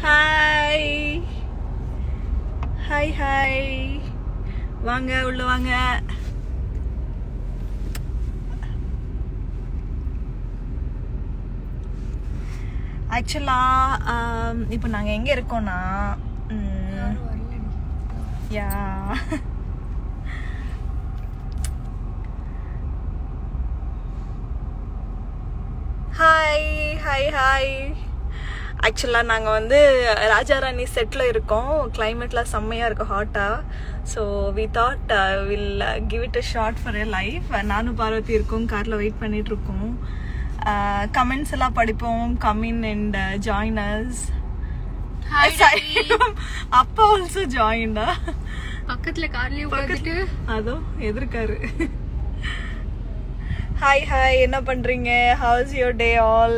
Hi hi hi வாங்க உள்ள வாங்க ஆக்சுவலாக இப்போ நாங்கள் எங்கே இருக்கோம்னா யா ஹாய் ஹாய் ஹாய் ஆக்சுவலாக நாங்கள் வந்து ராஜாராணி செட்டில் இருக்கோம் கிளைமேட்லாம் செம்மையாக இருக்கும் ஹாட்டாக so we thought will give it a shot for a life நானும் பார்வதி இருக்கோம் காரில் வெயிட் பண்ணிட்டு இருக்கோம் கமெண்ட்ஸ் எல்லாம் படிப்போம் கமின் அண்ட் ஜாயினர்ஸ் அப்பா ஆல்சோ ஜாயின்டா பக்கத்துல கார்லயே உட்காந்துட்டு அதோ எதிர்க்காரு ஹாய் ஹாய் என்ன பண்றீங்க how's your day all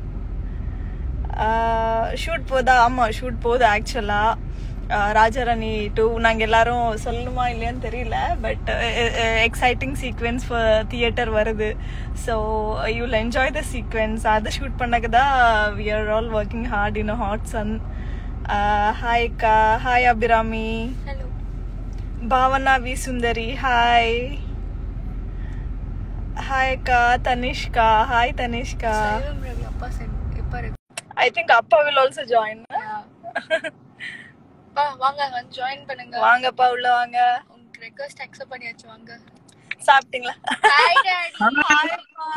shoot போதா ஆமா ஷூட் போகுது ஆக்சுவலா ராஜாராணி டூ நாங்கள் எல்லாரும் சொல்லணுமா இல்லையான்னு தெரியல பட் எக்ஸைட்டிங் சீக்வென்ஸ் தியேட்டர் வருது so you'll enjoy the sequence அதை ஷூட் பண்ணக்கு தான் we are all working hard in hot sun hi அக்கா hi Abirami hello Bhavana V Sundari hi hi ಅಕ್ಕ ತನಿಷ್ಕಾ ಹಾಯ್ ತನಿಷ್ಕಾ சைவம் ரவி அப்பா சென் எப்ப இருக்கு ಐ ಥಿಂಕ್ ಅಪ್ಪ ವಿಲ್ ಆಲ್ಸೋ ಜಾಯಿನ್ பா வாங்க வந்து ஜாயின் பண்ணுங்க வாங்கப்பா உள்ள வாங்க உங்க ரெக்வஸ்ட் அக்செப்ட் பண்ணியாச்சு வாங்க சாப்பிட்டீங்களா ஹாய் டாடி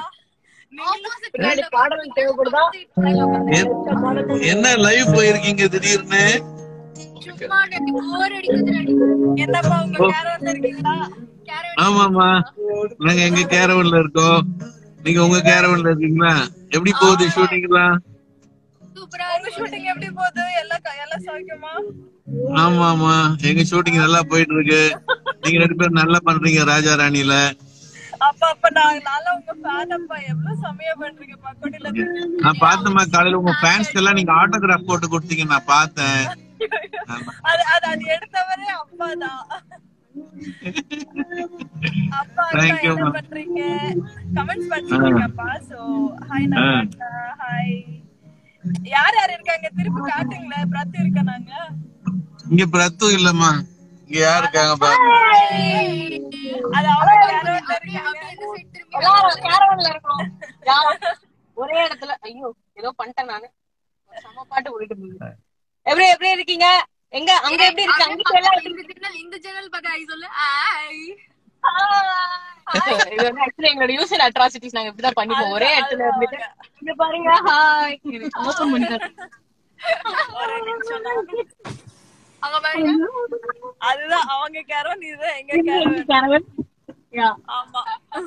பாடல் தேவைப்படுதா என்ன லைவ் போயிருக்கீங்க திடீர்னு சும்மா டாடி போர் அடிக்குது டாடி என்னப்பா உங்க கேரவன்ல இருக்கீங்களா கேரட் ஆமாமா நாங்க எங்க கேரவன்ல இருக்கோம் நீங்க உங்க கேரவன்ல இருக்கீங்களா எப்படி போகுது ஷூட்டிங்லாம் சூப்பரா உங்க ஷூட்டிங் எப்படி போகுது எல்லாம் க- எல்லாம் சௌக்கியமா ஆமா ஆமா எங்க ஷூட்டிங் நல்லா போயிட்டு இருக்கு நீங்க ரெண்டு பேரும் நல்லா பண்றீங்க ராஜா ராணில அப்ப அப்ப நான் நல்லா உங்க ஃபேன் அப்பா எவ்வளவு செமையா பண்றீங்க பக்கோடியில நான் பார்த்தேம்மா காலையில உங்க ஃபேன்ஸ்க்கு எல்லாம் நீங்க ஆட்டோகிராஃப் போட்டு கொடுத்தீங்க நான் பார்த்தேன் ஆமா. அது அது அது எடுத்தவரே அப்பா தான் அப்பா Thank அக்கா you, என்ன ma'am. பண்றீங்க கமெண்ட்ஸ் படிச்சிருக்கப்பா சோ ஹாய் நல்லாக்கா ஹாய் யார் யார் இருக்காங்க திருப்பி காட்டுங்களேன் பிரத்து இருக்க நாங்க இங்க பிரத்து இல்லம்மா இங்க யார் இருக்காங்க பாருங்க அது அவங்க யாரோ இருக்காங்க அப்படியே இந்த சைடு திரும்பி எல்லாரும் கேரவன்ல இருக்கணும் யாரும் ஒரே இடத்துல ஐயோ ஏதோ பண்ணிட்டேன் நானு ஒரு செம பாட்டு ஓடிட்டு போகுது எப்படி எப்படி இருக்கீங்க எங்க அங்க எப்படி இருக்கு அங்க எல்லாம் எப்படி இந்த ஜன்னல் இந்த ஜன்னல் பக்கம் ஐ சொல்லு ஹாய் இது வந்து ஆக்சுவலி எங்களோட யூஸ் அண்ட் அட்ராசிட்டிஸ் நாங்க இப்படிதான் பண்ணிப்போம் ஒரே இடத்துல இருந்துட்டு இங்க பாருங்க ஹாய் ஓபன் பண்ணிட்டாரு ஒரு நிமிஷம் தான். அங்க பாருங்க அதுதான் அவங்க கேரோ நீதான் எங்க கேரோ கேரவன் யா ஆமா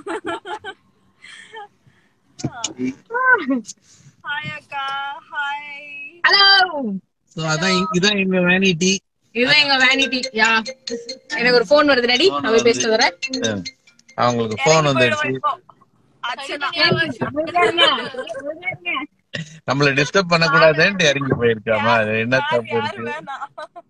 ஹாய் அக்கா ஹாய் ஹலோ So, அதான் இ- இதான் எங்க வேனிட்டி இதுதான் எங்க வேனிட்டி யா எனக்கு ஒரு போன் வருது டாடி நான் போய் பேசிட்டு வரேன் அவங்களுக்கு போன் வந்துருச்சு அர்ச்சனா நம்மள டிஸ்டர்ப் பண்ண கூடாதுன்ட்டு இறங்கி போயிருக்காமா அது என்ன யார் தப்பு யாரு இருக்கு வேணாம்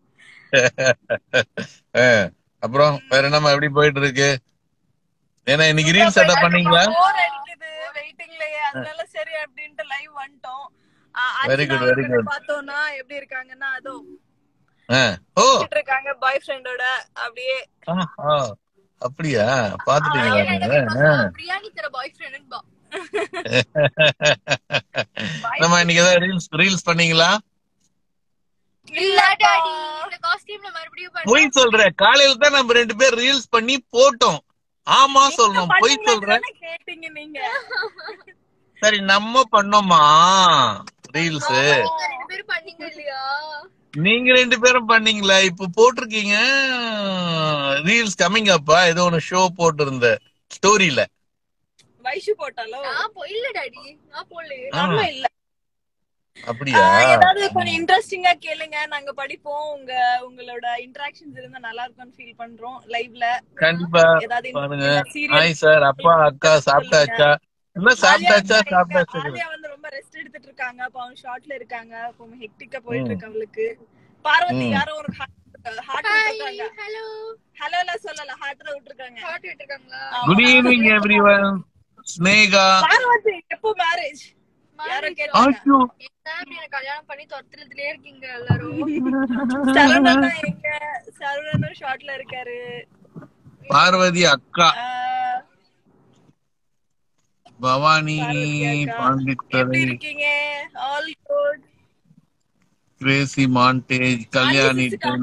ஆ, அப்புறம் வேற என்னம்மா எப்படி போயிட்டு இருக்கு ஏன்னா இன்னைக்கு ரீல் செட்டப் பண்ணீங்களா போர் அடிக்குது வெயிட்டிங்லயே அதனால சரி அப்படின்ட்டு லைவ் வந்துட்டோம் ஆ, Very good, அர்ச்சனா very அவர்களை good. பார்த்தோம்னா எப்படி இருக்காங்கன்னா அதோ ஆ, ஓ சுத்திட்டு இருக்காங்க பாய் ஃப்ரெண்டோட அப்படியே ஆ, ஆ, அப்படியா பாத்துட்டீங்களா நீங்க ஆ. பிரியாணி தர பாய் ஃப்ரெண்ட் பா நம்ம இன்னைக்கு ஏதாவது ரீல்ஸ் ரீல்ஸ் பண்ணீங்களா இல்ல டாடி இந்த காஸ்டியூம்ல மறுபடியும் பண்ண பொய் சொல்ற காலையில தான் நம்ம ரெண்டு பேர் ரீல்ஸ் பண்ணி போட்டோம் ஆமா சொல்லணும் பொய் சொல்ற தானே கேட்டீங்க நீங்க சரி நம்ம பண்ணோமா ரீல்ஸ் நீங்க ரெண்டு பேரும் பண்ணீங்க இல்லையா நீங்க ரெண்டு பேரும் பண்ணீங்களா இப்ப போட்டிருக்கீங்க ரீல்ஸ் கம்மிங் அப்பா ஏதோ ஒன்னு ஷோ போட்டிருந்த ஸ்டோரியில வைஷு போட்டாலோ நான் போ இல்ல டாடி நான் போடல நம்ம இல்ல அப்படியா ஆ, ஏதாவது கொஞ்சம் இன்ட்ரெஸ்டிங்கா கேளுங்க நாங்க படிப்போம் உங்க உங்களோட இன்டராக்ஷன்ஸ் இருந்தா நல்லா இருக்கும்னு ஃபீல் பண்றோம் லைவ்ல கண்டிப்பா ஏதாவது பாருங்க சீரியல் ஹாய் சார் அப்பா அக்கா சாப்பிட்டாச்சா என்ன சாப்பிட்டாச்சா சாப்பிட்டாச்சா ஆலியா வந்து ரொம்ப ரெஸ்ட் எடுத்துட்டு இருக்காங்க அப்ப அவங்க ஷார்ட்ல இருக்காங்க அப்ப ஹெக்டிக்கா போயிட்டு இருக்கு அவளுக்கு பார்வதி ம். யாரோ ஒரு ஹார்ட் ஹாய் விட்டுருக்காங்க ஹலோ ஹலோ எல்லாம் சொல்லல ஹார்ட்ல விட்டுருக்காங்க ஹார்ட் விட்டுருக்காங்களா good evening everyone Sneha Parvathi எப்போ மேரேஜ் யாரோ கேட்டாங்க ஐயோ என்ன இப்படி எனக்கு கல்யாணம் பண்ணி துரத்துறதுலயே இருக்கீங்க எல்லாரும் சரவணனா எங்க சரவணனும் ஷார்ட்ல இருக்காரு பார்வதி அக்கா ஆஹ், பவானி பார்வதி அக்கா. எப்படி பாண்டித்தரை இருக்கீங்க all good crazy montage Kalyani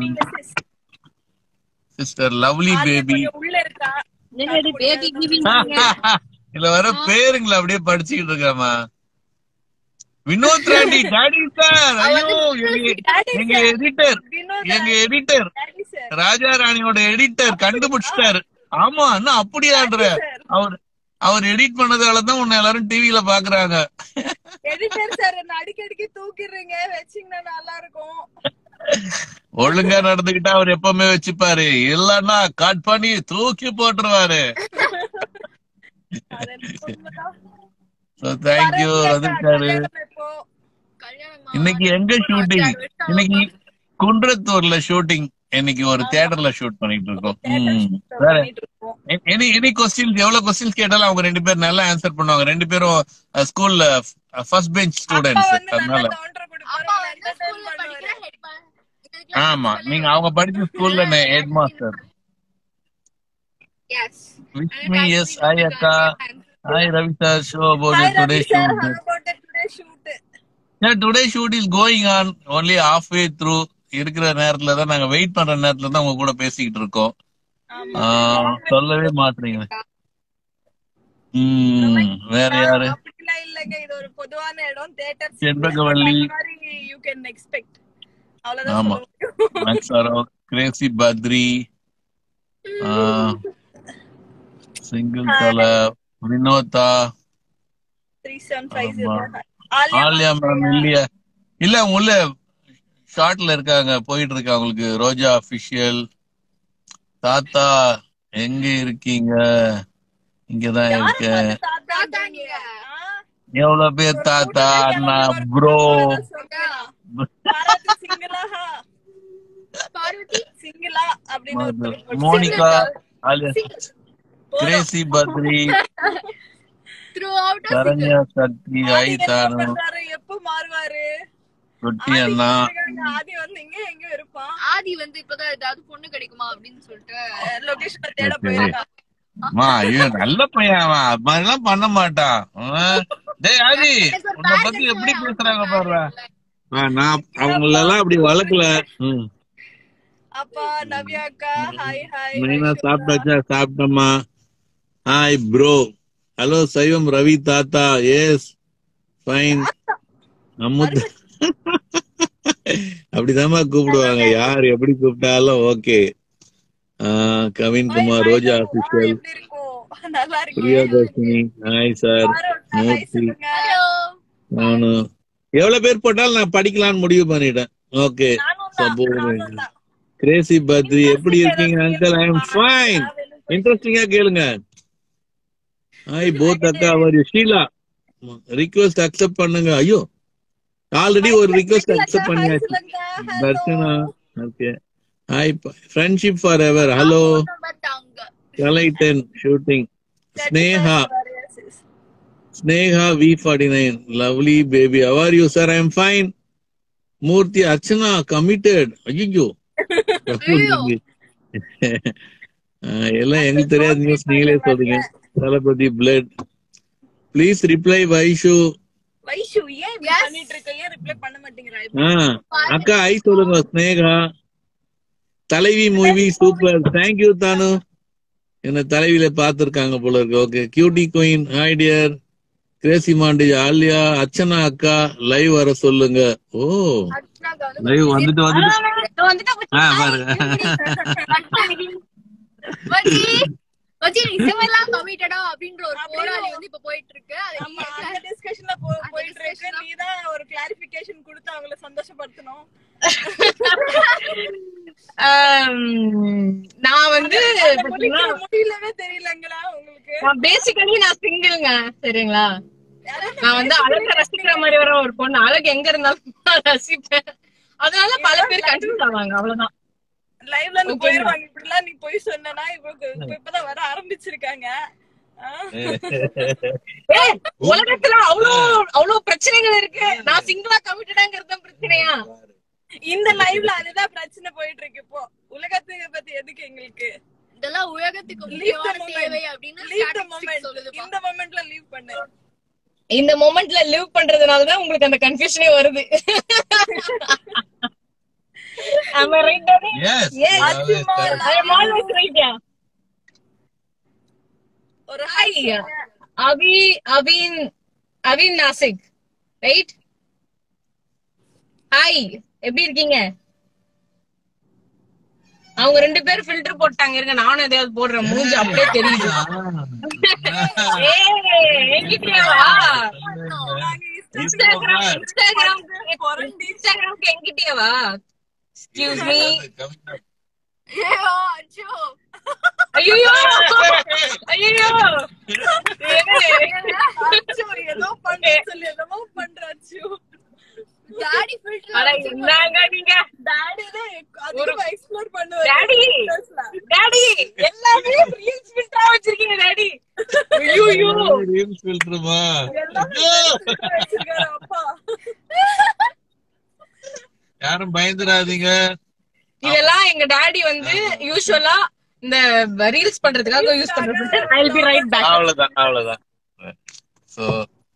sister lovely baby உள்ள இருக்கா என்னடி பேபி கிபி இதுல வர பேருங்களை அப்படியே படிச்சுக்கிட்டு இருக்காமா வினோத் ராண்டி டாடி சார் ஐயோ எங்க- எங்க எடிட்டர் வினோத் எங்க எடிட்டர் ராணி சார் ராஜா ராணியோட எடிட்டர் கண்டுபிடிச்சிட்டாரு ஆமா என்ன அப்படியான்ற அவர் அவர் எடிட் பண்ணதாலதான் உன்னை எல்லாரும் டிவில பாக்குறாங்க எடிட்டர் சார் என்ன அடிக்கடிக்கு தூக்கிடுறீங்க வச்சீங்கன்னா நல்லா இருக்கும் ஒழுங்கா நடந்துகிட்டா அவர் எப்பவுமே வச்சுப்பாரு இல்லன்னா கட் பண்ணி தூக்கி போட்டுருவாரு அது எனக்கு உண்மைதான். சோ தேங்க்யூ வந்துட்டாரு கல்யாணம் எப்போ? கல்யாணமா இன்னைக்கு எங்க ஷூட்டிங் இன்னைக்கு குன்றத்தூர்ல ஷூட்டிங் இன்னைக்கு ஒரு தியேட்டர்ல ஷூட் பண்ணிட்டு இருக்கோம் ம். வேற பண்ணிட்டு இருக்கோம். எனி எனி கொஸ்டின்ஸ் எவ்வளவு கொஸ்டின்ஸ் கேட்டாலும் அவங்க ரெண்டு பேரும் நல்லா ஆன்சர் பண்ணுவாங்க ரெண்டு பேரும் ஸ்கூல்ல ஃபர்ஸ்ட் பெஞ்ச் அப்பா ஸ்டூடெண்ட்ஸ் வந்து நல்லா அதனால counter கொடுப்பாரு, அப்பா உங்களை வந்து entertain ஸ்கூல்ல பண்ணுவாரு. படிக்கிற ஹெட் மாஸ்டர் ஆமா நீங்க அவங்க படிச்ச ஸ்கூல்ல headmaster yes wish me yes hi அக்கா hi Ravi sir show about Hi, today Ravi sir. Shoot How about the today shoot? Today shoot is going on only half way through இருக்கிற நேரத்துல தான் நாங்க வெயிட் பண்ற நேரத்துல தான் உங்க கூட பேசிக்கிட்டு இருக்கோம் ஆமா. ஆ, சொல்லவே மாட்டீங்க ம் வேற யாரு அப்படிலாம் இல்லைங்க இது ஒரு பொதுவான இடம் theatre செண்பகவல்லி. அந்த மாதிரி you can expect. அவ்வளவுதான் ஆமா. சொல்ல முடியும். மேக்ஸாரோ கிரேசி பத்ரி சிங்கிள் தலை வினோதா Three seven five ஆமா. zero. ஆலியா ஆலியா மேம் இல்லையா இல்ல அவங்க உள்ள ஷார்ட்ல இருக்காங்க போயிட்டு இருக்கு அவங்களுக்கு ரோஜா அபிஷியல் தாத்தா எங்க இருக்கீங்க இங்கதான் யாரு இருக்கேன் வந்து தாத்தா தாத்தா நீங்க? நீங்க? ஆ? எவ்வளவு பேர் தாத்தா அண்ணா ப்ரோ பாராட்டு சிங்கிளா பார்வதி சிங்கிளா அப்படின்னு ஒருத்தர் போட்டு Monica single. Aliya crazy Badri throughout Saranya Sakthi Aadhi I என்ன தானு பண்றாரு? எப்ப மாறுவாரு குட்டி ஆதி அண்ணா இருக்காங்க. ஆதி வந்து இங்க எங்க இருப்பான் ஆதி வந்து இப்பதான் ஏதாவது பொண்ணு கிடைக்குமா அப்படின்னு சொல்லிட்டு லொகேஷன் தேட சரி. போயிருக்கான் அம்மா ஐயோ நல்ல பையன் அவன் அது மாதிரிலாம் பண்ண மாட்டான் அவன். டேய் ஆதி உன்னை பத்தி எப்படி பேசுறாங்க பாரு நான் அவங்களெல்லாம் அப்படி வளர்க்கல ம். அப்பா நவ்யா அக்கா ஹாய் ஹாய் மெயினா சாப்பிட்டாச்சா சாப்பிட்டோமா ஹாய் ப்ரோ ஹலோ சைவம் ரவி தாத்தா எஸ் ஃபைன் அம்முத் அப்படிதாம்மா கூப்பிடுவாங்க யார் எப்படி கூப்பிட்டாலும் ஓகே கவின் குமார் ரோஜா அபிஷியல் எப்படி இருக்கும் நல்லா பிரியா இருக்கு Dharshini hi sir Murthy hello நானும் எவ்வளவு பேர் போட்டாலும் நான் படிக்கலாம்னு முடிவு பண்ணிட்டேன் ஓகே நானும் தான், சபோ நானும் தான். கிரேசி பத்ரி எப்படி இருக்கீங்க அங்கிள் ஐ எம் ஃபைன் இன்ட்ரெஸ்டிங்கா கேளுங்க ஹாய் போத் அக்கா அவர் ஷீலா ரிக்வெஸ்ட் அக்செப்ட் பண்ணுங்க ஐயோ ஆல்ரெடி ஒரு ரிக்வெஸ்ட் அக்செப்ட் பண்ணியாச்சு Dharshana okay hi friendship for ever hello பார்த்தாங்க Kalai ten shooting Sneha Sneha V forty nine lovely baby how are you sir I am fine Murthy Archana committed ஐயோ எல்லாம் எங்களுக்கு தெரியாத நியூஸ் நீங்களே சொல்றீங்க Thalapathy blood please reply Vaishu Vaishu ஏன் இப்படி Yes. பண்ணிட்டு இருக்க ஏன் ரிப்ளை பண்ண மாட்டேங்கிறா ஆ அக்கா ஐ சொல்லுங்க ஸ்னேகா தலைவி மூவி சூப்பர் தேங்க்யூ தானு என்ன தலைவியில பாத்திருக்காங்க போல இருக்கு okay cutie queen hi dear crazy Mandy Aliya Archana அக்கா லைவ் வர சொல்லுங்க ஓ லைவ் வந்துட்டு வந்துட்டு வந்துட்டு ஆ பாருங்க வச்சி வச்சி இசைவெல்லாம் கமிட்டடா அப்படின்ற ஒரு போராளி வந்து இப்ப போயிட்டு இருக்கு அது ஆமா நீ அந்த டிஸ்கஷன்ல அந்த போயிட்டு இருக்கு discussion நீ தான் ஒரு கிளாரிபிகேஷன் கொடுத்து அவங்கள சந்தோஷப்படுத்தணும் நான் வந்து முடிக்க முடியலவே தெரியலங்களா உங்களுக்கு பேசிக்கலி நான் சிங்கிள்ங்க சரிங்களா நான் வந்து அழக ரசிக்கிற மாதிரி வர ஒரு பொண்ணு அழகு எங்க இருந்தாலும் நான் ரசிப்பேன் அதனால பல பேர் கன்ஃபியூஸ் ஆவாங்க அவ்வளவுதான் லைவ்ல இருந்து போயிருவாங்க இப்படிலாம் நீ போய் சொன்னா இப்ப இப்ப இப்பதான் வர ஆரம்பிச்சிருக்காங்க ஏய், உலகத்துல அவ்வளவு அவ்வளவு பிரச்சனைகள் இருக்கு நான் சிங்கிளா கமிட்டடாங்கிறது தான் பிரச்சனையா இந்த லைவ்ல அதுதான் பிரச்சனை போயிட்டு இருக்கு இப்போ உலகத்தை பத்தி எதுக்கு எங்களுக்கு இதெல்லாம் உலகத்துக்கு Leave the முக்கியமான moment. தேவை அப்படின்னு லீவ் த statistics மொமெண்ட் சொல்லுதுப்பா இந்த மொமெண்ட்ல லீவ் பண்ணு இந்த மொமெண்ட்ல லிவ் பண்றதுனாலதான் உங்களுக்கு அந்த கன்ஃபியூஷனே வருது Am I right, Daddy? Yes. Yes. always correct. I am always right, yeah. ஒரு Hi, Avi Avin Avin Nashik right hi எப்படி இருக்கீங்க அவங்க ரெண்டு பேரும் ஃபில்டர் போட்டாங்க இருங்க நானும் எதையாவது போடுறேன் மூஞ்சி அப்படியே தெரியுது ஏய், என்கிட்டயாவா? இன்ஸ்டாகிராம் இன்ஸ்டாகிராம் இன்ஸ்டாகிராம்க்கு என்கிட்டயாவா எக்ஸ்கியூஸ் மீ ஐயோ, அச்சோ. ஐயோ ஐயோ அச்சோ, ஏதோ பண்றேன்னு சொல்லி என்னமோ பண்றாச்சு Daddy filter அட என்னங்க நீங்க டாடி தான் அதிகமா எக்ஸ்ப்ளோர் பண்ணுவாரு டாடி டாடி எல்லாமே ரீல்ஸ் ஃபில்டரா வச்சிருக்கீங்க டாடி ஐயோ Reels filter-மா? வச்சிருக்காரு அப்பா யாரும் பயந்துடாதீங்க இதெல்லாம் எங்க டாடி வந்து யூசுவலா இந்த ரீல்ஸ் பண்றதுக்காக யூஸ் பண்ற filter I will be right back அவ்வளவுதான் அவ்வளவுதான் சோ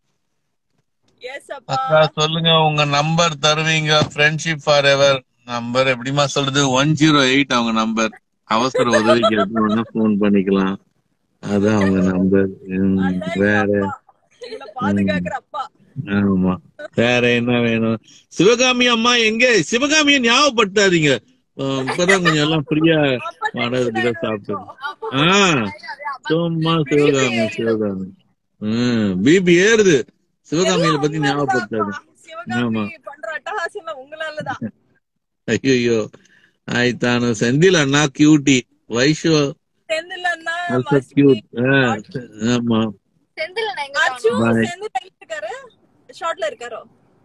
எஸ் அப்பா அக்கா சொல்லுங்க உங்க நம்பர் தருவீங்க ஃப்ரெண்ட்ஷிப் ஃபார் எவர் நம்பர் எப்படிமா சொல்றது ஒன் ஜீரோ எயிட் அவங்க நம்பர் அவசர உதவிக்கு எப்போ ஃபோன் பண்ணிக்கலாம் அதான் அவங்க நம்பர் வேற எங்களை பாதுகாக்கிற அப்பா ஆமா வேற என்ன வேணும் சிவகாமி அம்மா எங்க சிவகாமியை ஞாபகப்படுத்தாதீங்க அஹ் இப்பதான் கொஞ்சம் எல்லாம் ஃப்ரீயா வாடகைக்கு சாப்பிட்டு ஆஹ் சும்மா சிவகாமி சிவகாமி ஹம் பிபி ஏறுது சிவகாமியில பத்தி ஞாபகப்படுத்தாது ஆமா. சிவகாமி பண்ற அட்டகாசம் உங்களாலதான் ஐயோ ஆயித்தானு செந்தில் அண்ணா கியூட்டி வைஷோ செந்தில் அண்ணா ஆல்சோ கியூட் ஆமா செந்தில் நான் எங்க அச்சு காணோம்? Bye. செந்தில் எங்க இருக்காரு ஷார்ட்ல இருக்காரோ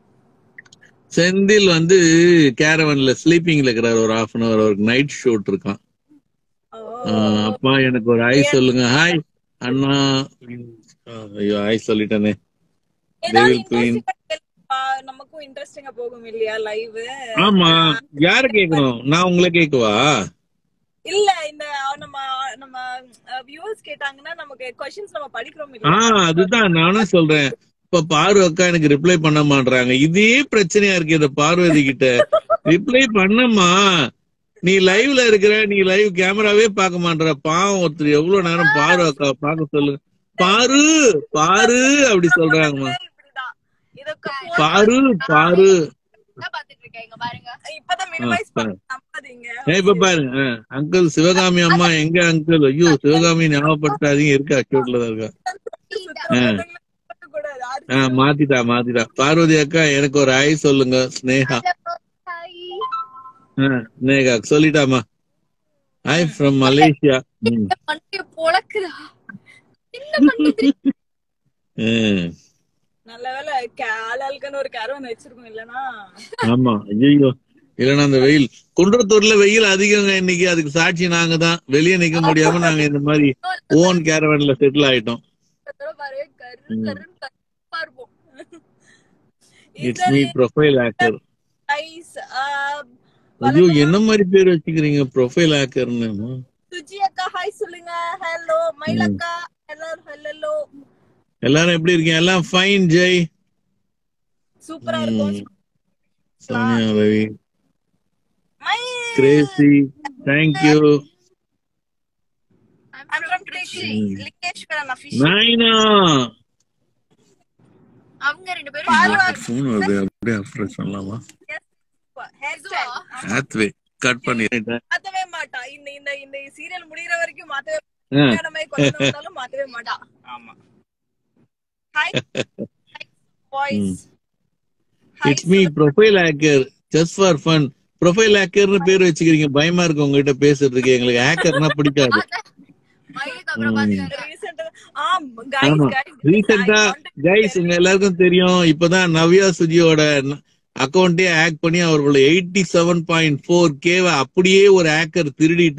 செந்தில் வந்து கேரவன்ல ஸ்லீப்பிங்ல இருக்கிறார் ஒரு ஹாஃப் அன் அவர் அவருக்கு நைட் ஷூட் இருக்கான் ஓ. ஆஹ் அப்பா எனக்கு ஒரு ஹாய் சொல்லுங்க ஹாய் அண்ணா ஆஹ் ஐயோ ஹாய் சொல்லிட்டேனே ஏதாவது Devil Queen. interesting-ஆ கேளுப்பா, நமக்கும் இன்ட்ரெஸ்டிங்கா போகும் இல்லையா லைவ் ஆமா யார கேட்கணும் நான் உங்களை கேட்கவா இல்ல இந்த நம்ம நம்ம வியூவர்ஸ் கேட்டாங்கன்னா நமக்கு கொஸ்டின்ஸ் நம்ம படிக்கிறோம் ஆ இல்லையா அதுதான் நானும் சொல்றேன் இப்ப பார்வ அக்கா எனக்கு ரிப்ளை பண்ண மாட்றாங்க இதே பிரச்சனையா இருக்கு இந்த பார்வதி கிட்ட ரிப்ளை பண்ணம்மா நீ லைவ்ல இருக்கிற நீ லைவ் கேமராவே பார்க்க மாட்ற பாவம் ஒருத்தர் எவ்வளவு நேரம் பார்வ அக்கா பார்க்க சொல்லுங்க பாரு பாரு அப்படி சொல்றாங்கம்மா இப்படிதான் இதுக்கு பாரு பாரு என்ன பாத்துட்டு இருக்கேன் இங்க பாருங்க இப்பதான் மினிமைஸ் ஆ, பண்ண நம்பாதீங்க ஏய், இப்ப பாருங்க அங்கிள் சிவகாமி அம்மா எங்க அங்கிள் ஐயோ சிவகாமி ஞாபகப்படுத்தாதீங்க இருக்கா ஷூட்ல தான் இருக்கா கூடாது ஆ மாத்திட்டா மாத்திட்டா பார்வதி அக்கா எனக்கு ஒரு ஐ சொல்லுங்க ஸ்னேகா ஹாய் ஆ, ஸ்னேகா சொல்லிட்டாமா ஐ ஃப்ரம் மலேசியா ம், மண்டைய பொளக்குதா என்ன பண்ணுது ம். நல்ல வேலை ஆளாளுக்குன்னு ஒரு கரவன் வச்சிருக்கோம் இல்லனா ஆமா ஐயோ இல்லன்னா அந்த வெயில் குன்றத்தூர்ல வெயில் அதிகங்க இன்னைக்கு அதுக்கு சாட்சி நாங்க தான் வெளியே நிக்க முடியாம நாங்க இந்த மாதிரி ஓன் கேரவன்ல செட்டில் ஆயிட்டோம் பாரு கரு ம். கருன்னு கருப்பா இருப்போம் இட்ஸ் மீ ப்ரொஃபைல் ஆக்கர் ஐஸ் ஐயோ என்ன மாதிரி பேர் வச்சுக்கிறீங்க ப்ரொஃபைல் ஆக்கர்னு சுஜி அக்கா ஹாய் சொல்லுங்க ஹலோ மயில் அக்கா எல்லாரும் ஹலோ எல்லாரும் எப்படி இருக்கீங்க எல்லாம் ஃபைன் ஜெய் சூப்பரா இருக்கும் ம். Sonia Ravi Mayil crazy thank you I'm from Trichy. Lingeswaran official. Naina அவங்க ரெண்டு பேரும் ஃபோன் வருது அப்படியே அப்ரோச் பண்ணலாமா Hairstyle. ஆத்வே கட் பண்ணிட்டேன் மாத்தவே மாட்டா இந்த இந்த இந்த சீரியல் முடியற வரைக்கும் மாத்தவே ஆ. கல்யாணம் ஆகி கொஞ்ச நாள் ஆனாலும் மாத்தவே மாட்டா ஆமா hi voice it's me profile hacker just for fun profile ஹேக்கர்னு பேர் வச்சுக்கிறீங்க பயமா இருக்கு உங்ககிட்ட பேசுறதுக்கு எங்களுக்கு ஹேக்கர்னா பிடிக்காது மயிலுக்கு அப்புறம் பாத்துக்காங்க ரீசெண்டா ஆம் guys ஆமா. guys ரீசெண்டா கைஸ் உங்க எல்லாருக்கும் தெரியும் இப்பதான் நவ்யா சுஜியோட அக்கௌண்டே ஹேக் பண்ணி அவர்களோட எயிட்டி செவன் பாயிண்ட் ஃபோர் கேவை அப்படியே ஒரு ஹேக்கர் திருடிட்டு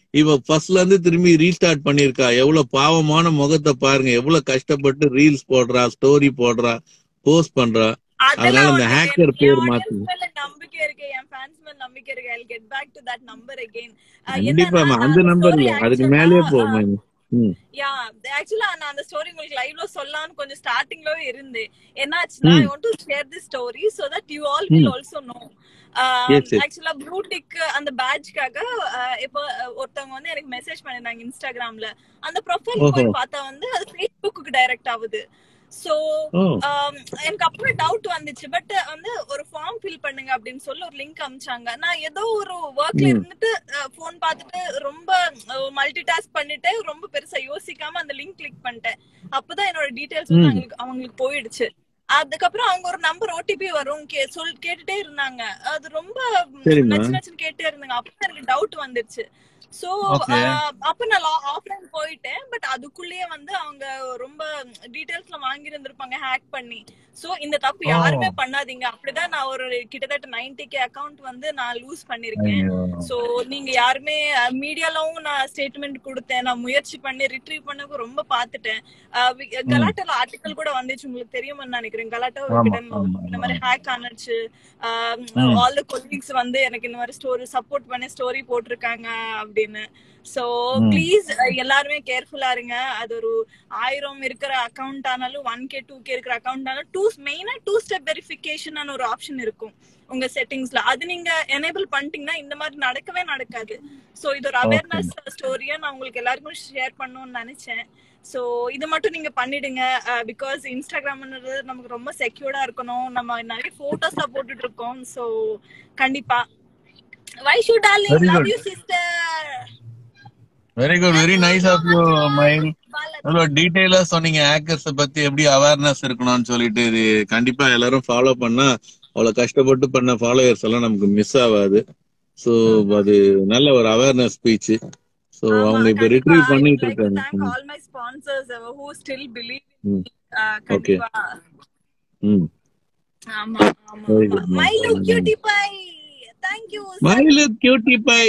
இவ ஃபர்ஸ்ட்ல இருந்து திரும்பி ரீஸ்டார்ட் பண்ணிருக்கா எவ்வளவு பாவமான முகத்தை பாருங்க எவ்வளவு கஷ்டப்பட்டு ரீல்ஸ் போடுறா ஸ்டோரி போடுறா போஸ்ட் பண்றா அதனால அதெல்லாம் அந்த ஒண்ணு hacker என் பேர் audience மாத்துங்க. மேல நம்பிக்கை இருக்கு என் ஃபேன்ஸ் மேல நம்பிக்கை இருக்கு I get back to that number again கண்டிப்பா அந்த நம்பர் இல்ல அதுக்கு மேலேயே போகும் ம் யா ஆக்சுவலா நான் அந்த ஸ்டோரி உங்களுக்கு லைவ்ல சொல்லலாம்னு கொஞ்சம் ஸ்டார்டிங்ல இருந்து என்னாச்சுன்னா ஐ ம். Want to share the story so that you all will ம். Also no Yes, yes. ஆக்சுவலா ப்ளூடிக் அந்த பேட்ச்க்காக இப்போ அஹ், ஒருத்தவங்க வந்து எனக்கு மெசேஜ் பண்ணிருந்தாங்க இன்ஸ்டாகிராம்ல அந்த ப்ரொஃபைல் ஓஹோ. போய் பார்த்தா வந்து அது ஃபேஸ்புக்கு டைரக்ட் ஆகுது சோ ஓ எனக்கு அப்புறம் டவுட் வந்துச்சு பட் வந்து ஒரு ஃபார்ம் ஃபில் பண்ணுங்க அப்படின்னு சொல்லி ஒரு லிங்க் அமிச்சாங்க நான் ஏதோ ஒரு ஒர்க்ல ம். இருந்துட்டு ஃபோன் பார்த்துட்டு ரொம்ப மல்டி டாஸ்க் பண்ணிட்டு ரொம்ப பெருசா யோசிக்காம அந்த லிங்க் கிளிக் பண்ணிட்டேன் அப்பதான் என்னோட டீடைல்ஸ் வந்து ம். அவங்களுக்கு அவங்களுக்கு போயிடுச்சு அதுக்கப்புறம் அவங்க ஒரு நம்பர் ஓடிபி வரும் கே சொல் கேட்டுட்டே இருந்தாங்க அது ரொம்ப ம், சரிம்மா. நச்சு நச்சுன்னு கேட்டே இருந்தாங்க அப்ப எனக்கு டவுட் வந்துருச்சு சோ Okay. அப்ப நான் ஆஃப்லைன் போயிட்டேன் பட் அதுக்குள்ளேயே வந்து அவங்க ரொம்ப டீடைல்ஸ்ல வாங்கி இருந்திருப்பாங்க ஹேக் பண்ணி சோ இந்த தப்பு Oh. யாருமே பண்ணாதீங்க அப்படிதான் நான் ஒரு கிட்டத்தட்ட 90k கே அக்கவுண்ட் வந்து நான் லூஸ் பண்ணிருக்கேன் ஐயோ. சோ நீங்க யாருமே மீடியாலவும் நான் ஸ்டேட்மெண்ட் கொடுத்தேன் நான் முயற்சி பண்ணி ரிட்ரீவ் பண்ணவும் ரொம்ப பாத்துட்டேன் அஹ் வி- கலாட்டால ஆர்டிக்கல் கூட வந்துச்சு உங்களுக்கு தெரியும்னு நினைக்கிறேன் கலாட்டா ஆமா, கிட்ட ஆமா, இந்த மாதிரி ஹேக் ஆனிச்சு ம். ஆல் த கொலீக்ஸ் வந்து எனக்கு இந்த மாதிரி ஸ்டோரி சப்போர்ட் பண்ணி ஸ்டோரி போட்டிருக்காங்க அப்படின்னு சோ ம். ப்ளீஸ் எல்லாருமே கேர்ஃபுல்லா இருங்க அது ஒரு ஆயிரம் இருக்கிற அக்கவுண்ட் ஆனாலும் ஒன் கே டூ கே இருக்கிற அக்கவுண்ட் ஆனாலும் டூ மெயினா டூ ஸ்டெப் வெரிஃபிகேஷன் ஒரு ஆப்ஷன் இருக்கும் உங்க செட்டிங்ஸ்ல அது நீங்க எனேபிள் பண்ணிட்டீங்கன்னா இந்த மாதிரி நடக்கவே நடக்காது சோ இது ஒரு அவேர்னஸ் ஸ்டோரியா நான் உங்களுக்கு எல்லாருக்கும் ஷேர் பண்ணணும்னு நினைச்சேன் சோ இது மட்டும் நீங்க பண்ணிடுங்க பிகாஸ் இன்ஸ்டாகிராம்ன்றது நமக்கு ரொம்ப செக்யூர்டா இருக்கணும் நம்ம நிறைய போட்டோஸா போட்டுட்டு இருக்கோம் சோ கண்டிப்பா why shoot darling Very love good. You sister very good very nice of you Mayil இவ்வளவு டீடைலா சொன்னீங்க ஹேக்கர்ஸ் பத்தி எப்படி அவேர்னஸ் இருக்கணும்னு சொல்லிட்டு இது கண்டிப்பா எல்லாரும் ஃபாலோ பண்ணா அவ்வளவு கஷ்டப்பட்டு பண்ண ஃபாலோயர்ஸ் எல்லாம் நமக்கு மிஸ் ஆகாது சோ அது நல்ல ஒரு அவேர்னஸ் ஸ்பீச் சோ அவங்க இப்ப ரிட்ரீவ் பண்ணிட்டு இருக்காங்க தேங்க் ம், all my sponsors who still believe ம். கண்டிப்பா ம் ஆமா ஆமா Very ஆமா good, my ma'am. Look cutie bye thank you Mayil cutie bye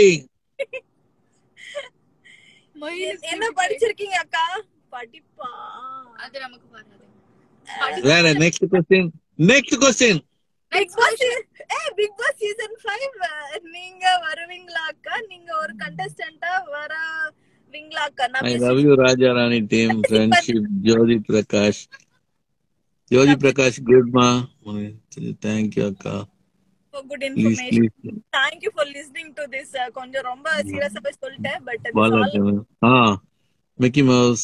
என்ன படிச்சிருக்கீங்க அக்கா படிப்பா அது நமக்கு வராது வேற next question next question Bigg Boss a Bigg Boss season 5 நீங்க வருவீங்களா அக்கா நீங்க ஒரு கண்டஸ்டன்ட்டா வரவீங்களா அக்கா நான் I love you Raja Rani team friendship Jothi Prakash Jothi Prakash good மா தேங்க்யூ அக்கா good please information please thank you for listening to this கொஞ்சம் ரொம்ப சீரியஸா போய் சொல்லிட்டேன் but Balajan ah Mickey Mouse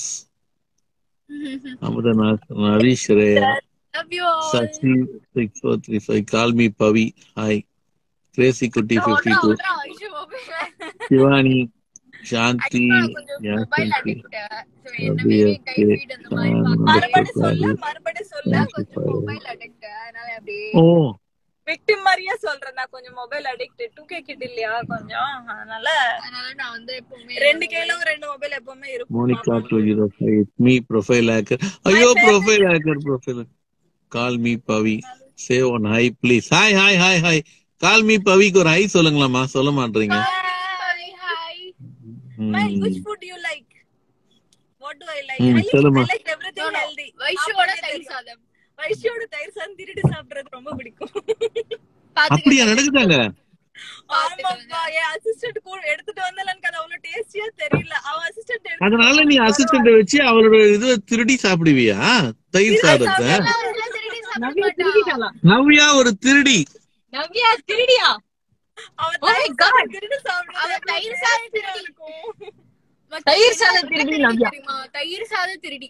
Amudhanath Harish Reya love you all Sasi six four three five call me Pavi hi crazy குட்டி fifty two Shivani Shanthi mobile யாசந்தி addict என்ன மீறி கை ஃபீட் அந்த மாதிரி மறுபடியும் பார்க்கறேன் சொல்ல மறுபடியும் சொல்ல கொஞ்சம் மொபைல் அடிக்ட் அதனால அப்படியே ஓ விக்டிம் மாதிரியே சொல்றேன் நான் கொஞ்சம் mobile addict two K kid இல்லையா கொஞ்சம் அதனால அதனால நான் வந்து எப்பவுமே ரெண்டு கையிலும் ரெண்டு மொபைல் எப்பவுமே இருக்கும் Monica two zero five me profile hacker ஐயோ profile hacker profile call me Pavi save one hi please hi hi hi hi call me பவிக்கு ஒரு ஹை சொல்லுங்களாமா சொல்ல மாட்டீங்க ஹாய் ஹாய் My, ம். which food you like? What do I like? ம், I like, சொல்லுமா. I like everything healthy. வைஷுவோட அப்படியே தயிர் தெரியும். சாதம் வைஷியோட தயிர் சாதம் திருடி சாப்பிடுறது ரொம்ப பிடிக்கும் அப்படியா நடக்குதாங்க ஆமாப்பா என் அசிஸ்டன்ட் கூட எடுத்துட்டு வந்தால எனக்கு அது அவ்வளவு டேஸ்டியா தெரியல அவன் அசிஸ்டன்ட் அதனால நீ அசிஸ்டன்ட் வச்சு அவரோட இது திருடி சாப்பிடுவியா தயிர் சாதத்தை நவ்யா திருடிட்டாளா நவ்யா ஒரு திருடி நவ்யா திருடியா அவன் Oh my தயிர் God. சாதம் திருடி சாப்பிடுறது அவன் எவ்வளவு தயிர் சாதம் tasty-ஆ திருடி. இருக்கும் தயிர் சாதம் திருடி நவ்யா தெரியுமா தயிர் சாதம் திருடி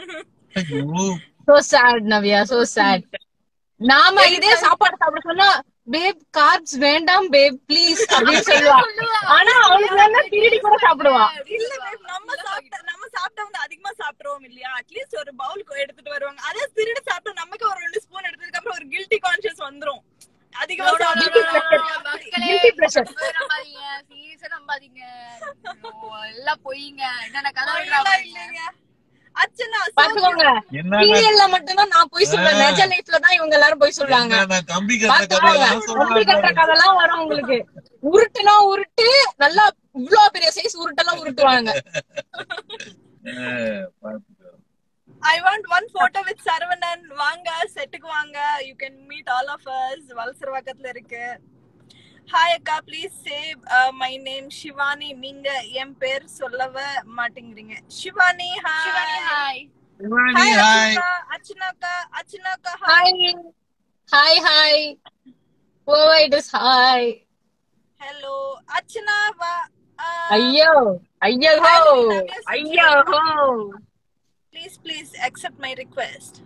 so sad Navya so sad நாம இதே சாப்பாடு சாப்பிட சொன்னா பேப் கார்ப்ஸ் வேண்டாம் பேப் ப்ளீஸ் அப்படின்னு சொல்லுவா ஆனா அவளுக்கு வேணா திருடி கூட சாப்பிடுவா இல்ல babe, நம்ம சாப்பிட்ட நம்ம சாப்பிட்டா வந்து அதிகமா சாப்பிடுவோம் இல்லையா அட்லீஸ்ட் ஒரு பவுல் எடுத்துட்டு வருவாங்க அதே திருடி சாப்பிட்டா நமக்கு ஒரு ரெண்டு ஸ்பூன் எடுத்ததுக்கு அப்புறம் ஒரு கில்ட்டி கான்ஷியஸ் வந்துரும் அதிகமா Guilty pleasure. சீரியஸா நம்பாதீங்க ஐயோ, எல்லாம் பொய்ங்க என்னென்ன கதை சாப்பிடுறோம் விடுறாங்க இல்லைங்க அச்சனா பாத்துக்கோங்க சீரியல்ல மட்டும்தான் நான் போய் சொல்றேன் நிஜ லைஃப்ல தான் இவங்க எல்லாரும் போய் சொல்றாங்க கம்பி பாத்துக்கோங்க கம்பி கட்டுற கதைலாம் வரும் உங்களுக்கு உருட்டுனா உருட்டு நல்லா இவ்வளவு பெரிய சைஸ் உருட்டெல்லாம் உருட்டுவாங்க அஹ், பாத்துக்கோ. I want one photo with Saravanan வாங்க செட்டுக்கு வாங்க you can meet all of us வலசரவாக்கத்துல இருக்கு ஹாய் அக்கா please save my name Shivani நீங்க என் பேர் சொல்லவே மாட்டேங்கிறீங்க Shivani hi hi Shivani, hi hi அர்ச்சனாக்கா அர்ச்சனாக்கா hi hi hi hi oh it is hi hello Archana வா ஐயோ ஐயோ ஹோ ஐயோ ஹோ please please accept my request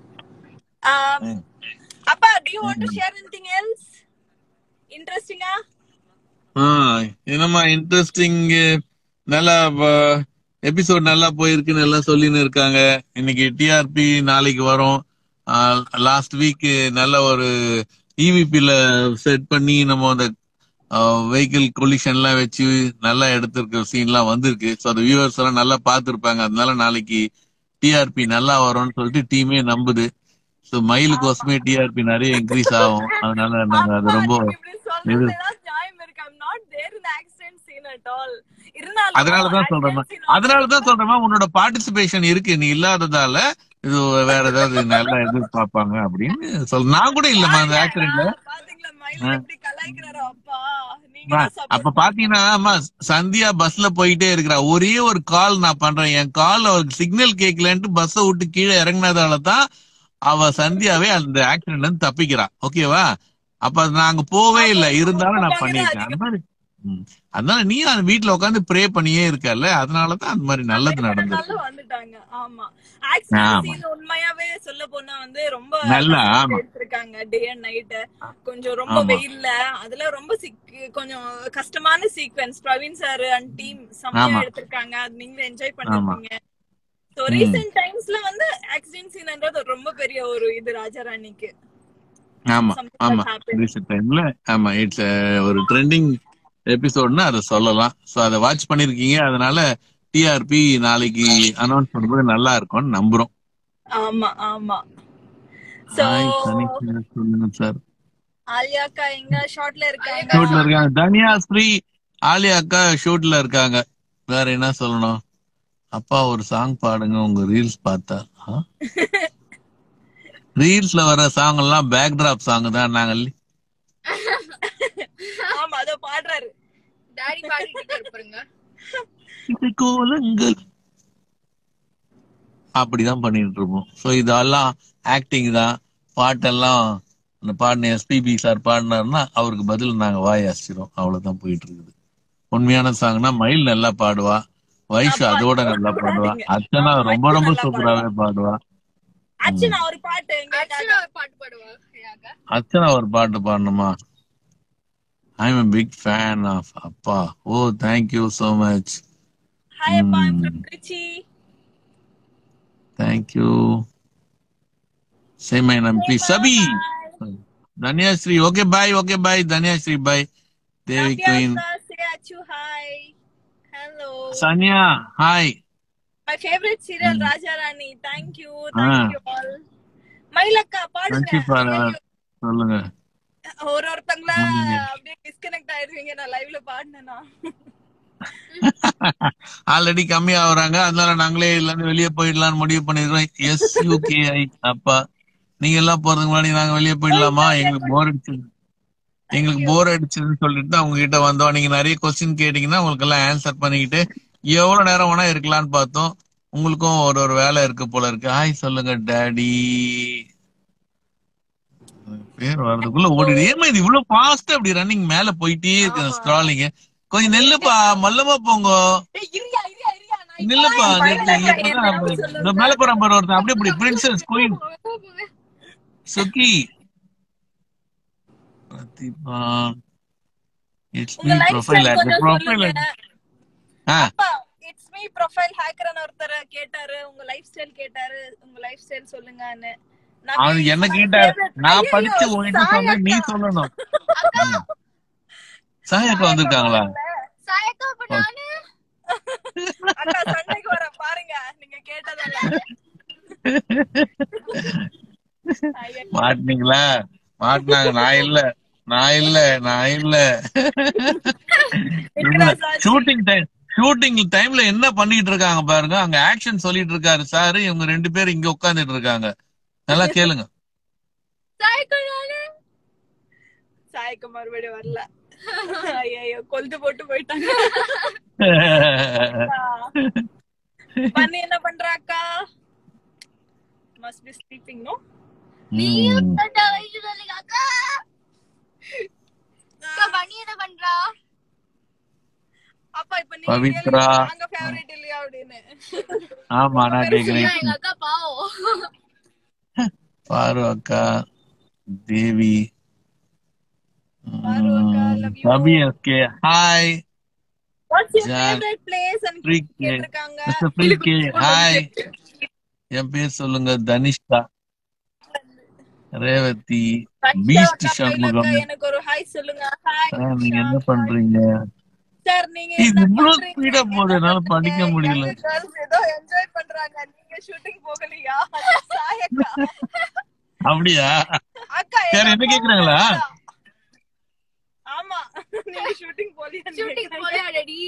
um ம். அப்பா do you want to share anything else இன்ட்ரெஸ்டிங்கா ஆ, என்னம்மா இன்ட்ரெஸ்டிங் நல்லா எபிசோட் நல்லா போயிருக்குன்னு எல்லாம் சொல்லின்னு இருக்காங்க இன்னைக்கு டிஆர்பி நாளைக்கு வரும் லாஸ்ட் வீக் நல்ல ஒரு இவிபில செட் பண்ணி நம்ம அந்த வெஹிக்கிள் கொலிஷன்லாம் வச்சு நல்லா எடுத்திருக்க சீன்லாம் வந்திருக்கு ஸோ அந்த வியூவர்ஸ் எல்லாம் நல்லா பார்த்துருப்பாங்க அதனால நாளைக்கு டிஆர்பி நல்லா வரும்னு சொல்லிட்டு டீமே நம்புது ஸோ மயிலுக்கோசமே டிஆர்பி நிறைய இன்க்ரீஸ் ஆகும் அதனால நாங்க அது ரொம்ப இது நியாயம் இருக்கு I'm not there in the accident scene at all இருந்தாலும் அதனாலதான் சொல்றேன் accident scene அதனாலதான் சொல்றேன் உன்னோட பார்ட்டிசிபேஷன் இருக்கு நீ இல்லாததால இது வேற ஏதாவது நல்லா எதிர்பார்ப்பாங்க அப்படின்னு சொல்ல நான் கூட இல்லம்மா அந்த ஆக்சிடென்ட்ல பாத்தீங்களா மயில் எப்படி கலாய்க்கிறாரோ அப்பா நீங்க தான் support அப்ப பாத்தீங்கன்னா அம்மா சந்தியா பஸ்ல போயிட்டே இருக்கிறா ஒரே ஒரு கால் நான் பண்றேன் என் கால் அவருக்கு சிக்னல் கேட்கலன்ட்டு பஸ்ஸை விட்டு கீழே இறங்குனதால தான் அவ சந்தியாவே அந்த ஆக்சிடென்ட்ல இருந்து தப்பிக்கிறா ஓகேவா அப்ப அது நாங்க போவே இல்ல இருந்தாலும் நான் பண்ணிருக்கேன் அந்த மாதிரி ம். அதனால நீ அந்த வீட்டுல உட்காந்து ப்ரே பண்ணியே இருக்கல அதனாலதான் அந்த மாதிரி நல்லது நடந்திருக்கு நல்லா வந்துட்டாங்க ஆமா ஆக்சிடென்ட் ஆமா. சீன் உண்மையாவே சொல்ல போனா வந்து ரொம்ப நல்லா, ஆமா. எடுத்திருக்காங்க டே அண்ட் நைட் கொஞ்சம் ரொம்ப ஆமா. வெயில்ல அதுல ரொம்ப சிக் கொஞ்சம் கஷ்டமான sequence Praveen sir and team செம்மையா ஆமா. எடுத்திருக்காங்க அது நீங்களும் என்ஜாய் பண்ணிருக்கீங்க சோ ம். ரீசெண்ட் டைம்ஸ்ல வந்து ஆக்சிடென்ட் சீன்ன்றது ரொம்ப பெரிய ஒரு இது ராஜாராணிக்கு ஆமா Something ஆமா that happened. ரீசெண்ட் டைம்ல ஆமா இட்ஸ் ஒரு ட்ரெண்டிங் எபிசோட்னு அதை சொல்லலாம் சோ அதை வாட்ச் பண்ணிருக்கீங்க அதனால டிஆர்பி நாளைக்கு அனௌன்ஸ் பண்ணும்போது நல்லா இருக்கும்னு நம்புறோம் ஆமா ஆமா சோ ஹாய் தனிஷ் சொல்லுங்க சார் ஆலியா அக்கா எங்க ஷார்ட்ல இருக்காங்க ஷூட்ல இருக்காங்க தனியா ஸ்ரீ ஆலியா அக்கா ஷூட்ல இருக்காங்க வேற என்ன சொல்லணும் அப்பா ஒரு சாங் பாடுங்க உங்க ரீல்ஸ் பார்த்தா ரீல்ஸ்ல வர சாங் எல்லாம் பேக் டிராப் சாங் தான் நாங்க ஆமா அதோ பாடுறாரு டாடி பாடிட்டு இருப்பாருங்க இது கோலங்கள் அப்படிதான் பண்ணிட்டு இருப்போம் சோ இதெல்லாம் ஆக்டிங் தான் பாட்டெல்லாம் அந்த பாடின எஸ்பிபி சார் பாடினாருன்னா அவருக்கு பதில் நாங்க வாய் அசிச்சிரும் அவ்வளவுதான் போயிட்டு இருக்குது உண்மையான சாங்னா மயில் நல்லா பாடுவா வைஷு அதோட நல்லா பாடுவா அர்ச்சனா ரொம்ப ரொம்ப சூப்பராவே பாடுவா அர்ச்சனா ஒரு பாட்டு எங்க அர்ச்சனா ஒரு பாட்டு பாடுவா ஐயாக்கா அர்ச்சனா ஒரு பாட்டு பாடணுமா I am a big fan of அப்பா oh thank you so much hi அப்பா ம். From Trichy thank you same my name please Sabi Dhanyashree okay bye okay bye Dhanyashree bye Devi queen சியாச்சு hi hello Sanya hi my favourite serial Raja Rani thank you thank you all மயிலக்கா thank you for பாடுங்க சொல்லுங்க ஒரு ஒருத்தங்கள ஆமாங்க. அப்படியே டிஸ்கனெக்ட் ஆயிடுவீங்க நான் லைவ்ல பாடினேனா ஆல்ரெடி கம்மி ஆகுறாங்க அதனால நாங்களே இல்ல வெளியே போயிடலாம்னு முடிவு பண்ணிருக்கோம் எஸ் யூகேஐ அப்பா நீங்க எல்லாம் போறதுக்கு முன்னாடி நாங்க வெளியே போயிடலாமா எங்களுக்கு போர் அடிச்சது எங்களுக்கு போர் அடிச்சதுன்னு சொல்லிட்டு தான் உங்ககிட்ட வந்தோம் நீங்க நிறைய கொஸ்டின் கேட்டீங்கன்னா உங்களுக்கு எல்லாம் ஆன்சர் பண்ணிக்கிட்டு எவ்வளவு நேரம் வேணா இருக்கலாம்னு பார்த்தோம் உங்களுக்கும் ஒரு ஒரு வேலை இருக்கு போல இருக்கு ஹாய் சொல்லுங்க டாடி பேர் வர்றதுக்குள்ள ஓடிடு ஏமா இது இவ்வளவு ஃபாஸ்டா அப்படி ரன்னிங் மேல போயிட்டே இருக்கு ஸ்க்ராலிங் கொஞ்சம் நெல்லுப்பா மல்லமா போங்க ஏய் இரியா இரியா இரியா நான் இப்ப நில்லுப்பா தான் நில்லு. மயிலக்கா இப்பதான் என்ன நம்ம- சொல்லுங்க. இந்த மேல போறான் பாரு ஒருத்தன் அப்படியே இப்படி princess queen Sukki Prathiba it's உங்க me life profile style add கொஞ்சம் ப்ரொஃபைல் சொல்லுங்க ஆ அப்பா இட்ஸ் மீ ப்ரொஃபைல் ஹேக்கர்னு ஒருத்தர் கேட்டாரு உங்க லைஃப் ஸ்டைல் கேட்டாரு உங்க லைஃப் ஸ்டைல் சொல்லுங்கன்னு நான் அவன் very என்ன my கேட்டார் favorite- நான் ஐயையோ, படிச்சு உன்கிட்ட சொன்னேன் நீ சாயக்கா. சொல்லணும் ம். சாயக்கா வந்திருக்காங்களா சாயக்கா அப்ப நானு அக்கா சண்டைக்கு வர பாருங்க நீங்க கேட்டதெல்லாம் ஐயோ. மாட்டினீங்களா மாட்டினாங்க நான் இல்ல நான் இல்ல நான் இல்ல ஷூட்டிங் டைம் ஷூட்டிங் டைம்ல என்ன பண்ணிட்டு இருக்காங்க பாருங்க அங்க ஆக்ஷன் சொல்லிட்டு இருக்காரு சார் இவங்க ரெண்டு பேரும் இங்க உட்கார்ந்துட்டு இருக்காங்க நல்லா கேளுங்க சாய்க்குள்ளாலே சாய்க்கு மறுபடியும் வரல ஐயோ கொல்து போட்டு போயிட்டாங்க பண்ணி என்ன பண்றாக்கா மஸ்ட் பி ஸ்லீப்பிங் நோ ம். அக்கா வயசு சொல்லுங்க அக்கா அக்கா பண்ணி என்ன பண்றா அப்பா இப்ப நீங்க பவித்ரா. கேளுங்க, நாங்க ஃபேவரட் இல்லையா அப்படின்னு ஆமா நான் கேக்குறேன் எங்க அக்கா பாவம் பாரு அக்கா தேவி பாரு அக்கா, love you. Ravi SK hi what's your Jan. Favourite place and Freak Day. கேட்டிருக்காங்க மிஸ்டர் பிரீகே ஹாய் என் பேர் சொல்லுங்க தனிஷ்கா ரேவதி பீஸ்ட் அக்கா, சண்முகம் எனக்கு ஒரு ஹாய் சொல்லுங்க ஹாய் ஆ, நீங்க என்ன பண்றீங்க சார் நீங்க இது என்ன இவ்வளவு பண்றீங்க? speed ஆ போகுது, என்னால என்ன படிக்க பண்றீங்க? முடியல. young girls ஏதோ என்ஜாய் பண்றாங்க நீங்க ஷூட்டிங் போகலையா சாயக்கா அப்படியா அக்கா வேற என்ன கேக்குறாங்களா? ஆமா நீங்க ஷூட்டிங் போலியா ஷூட்டிங் போலியா டடி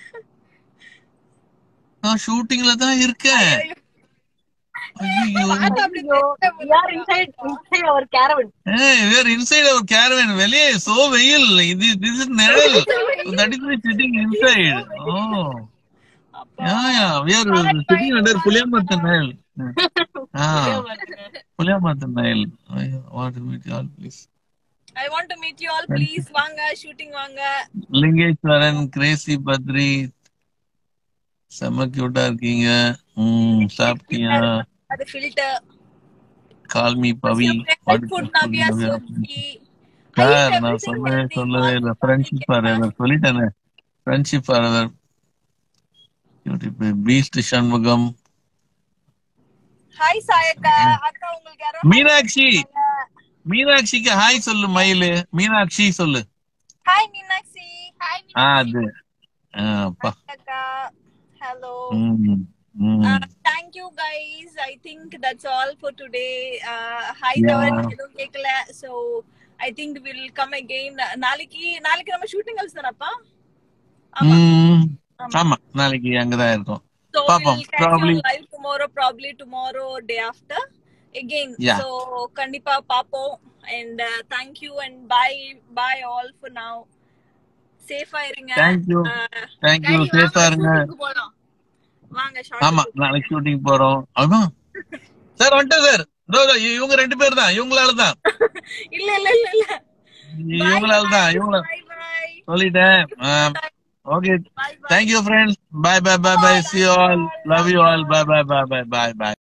நான் ஷூட்டிங்ல தான் இருக்கேன் ஐயோ We are inside inside our caravan. ஏய் வேர் இன்சைட் அவர் கேரவன் வெளியே சோ வெயில் இது திஸ் இஸ் நிழல் that is sitting inside oh yeah yeah we are sitting under புளியமரத்து நிழல் ஆ புளியமரத்து நிழல் what meet all please I want to meet you all please வாங்க ஷூட்டிங் வாங்க லிங்கேஸ்வரன் கிரேசி பத்ரி செம்ம கியூட்டா இருக்கீங்க ம் சாப்பிட்டியா அது filter call me Pavi food Navya சோக்கி சார் நான் சொல்லவே சொல்லவே இல்லை ஃப்ரெண்ட்ஷிப் ஃபார் சொல்லிட்டேனே friendship for forever beast Shanmugam hi சாயக்கா அக்கா உங்களுக்கு யாரோ மீனாட்சி மீனாட்சிக்கு ஹாய் சொல்லு மயிலு மீனாட்சி சொல்லு ஹாய் மீனாட்சி ஹாய் ஆ அது ஆ, அப்பா அக்கா ஹலோ ம் ம் thank you guys I think that's all for today hi Yeah. Dhawan எதுவும் கேட்கல so I think will come again நாளைக்கு நாளைக்கு நம்ம ஷூட்டிங் ஹவுஸ் தானப்பா ஆமா ம் ஆமா. ஆமா நாளைக்கு அங்கதான் இருக்கோம் So பாப்போம். we'll catch Probably. you live tomorrow, probably tomorrow, day after. Again, Yeah. so கண்டிப்பா பாப்போம் and uh, thank you and bye bye all for now. சேஃபா இருங்க Thank you. Uh, தேங்க்யூ சேஃபா இருங்க போலாம் வாங்க ஆமா ஷார்ட் நாளைக்கு ஷூட்டிங் போறோம் ஆமா சார் வந்துட்டேன் சார் இதோ, இதோ, இவங்க ரெண்டு பேர் தான் இவங்களால தான் இல்ல இல்ல இல்ல இல்ல இவங்களால தான் இவங்கள பை பை சொல்லிட்டேன் okay bye bye thank you friends bye bye bye bye see all love you all bye bye bye bye bye by